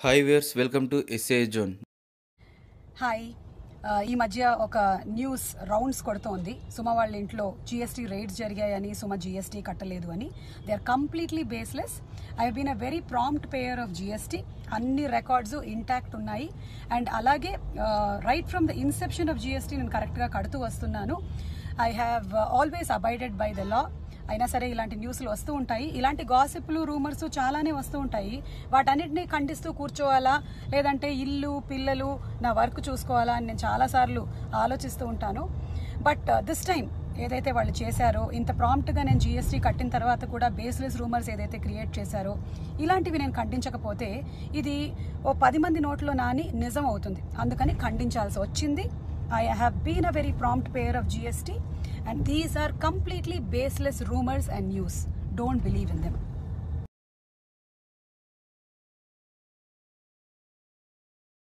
Hi వేర్స్ welcome to SA zone hi ఆ, ఈ మధ్య ఒక న్యూస్ రౌండ్స్ కొడుతోంది సుమ వాళ్ళ ఇంట్లో జిఎస్టీ రేట్స్ జరిగాయని సుమ జిఎస్టీ కట్టలేదు అని they are completely baseless I been a very prompt payer of GST అన్ని రికార్డ్స్ ఇంటాక్ట్ ఉన్నాయి అండ్ అలాగే right from the inception of GST నేను కరెక్ట్గా కడుతూ వస్తున్నాను I have always abided by the law అయినా సరే ఇలాంటి న్యూస్లు వస్తూ ఉంటాయి ఇలాంటి గాసిప్లు రూమర్స్ చాలానే వస్తూ ఉంటాయి వాటన్నిటిని ఖండిస్తూ కూర్చోవాలా లేదంటే ఇల్లు పిల్లలు నా వర్క్ చూసుకోవాలా అని నేను చాలాసార్లు ఆలోచిస్తూ ఉంటాను బట్ దిస్ టైం ఏదైతే వాళ్ళు చేశారో ఇంత ప్రాంప్ట్గా నేను జిఎస్టీ కట్టిన తర్వాత కూడా బేస్లెస్ రూమర్స్ ఏదైతే క్రియేట్ చేశారో ఇలాంటివి నేను ఖండించకపోతే ఇది ఓ పది మంది నోట్లో నాని నిజం అవుతుంది అందుకని ఖండించాల్సి వచ్చింది I have been a very prompt payer of GST, and these are completely baseless rumors and news. Don't believe in them.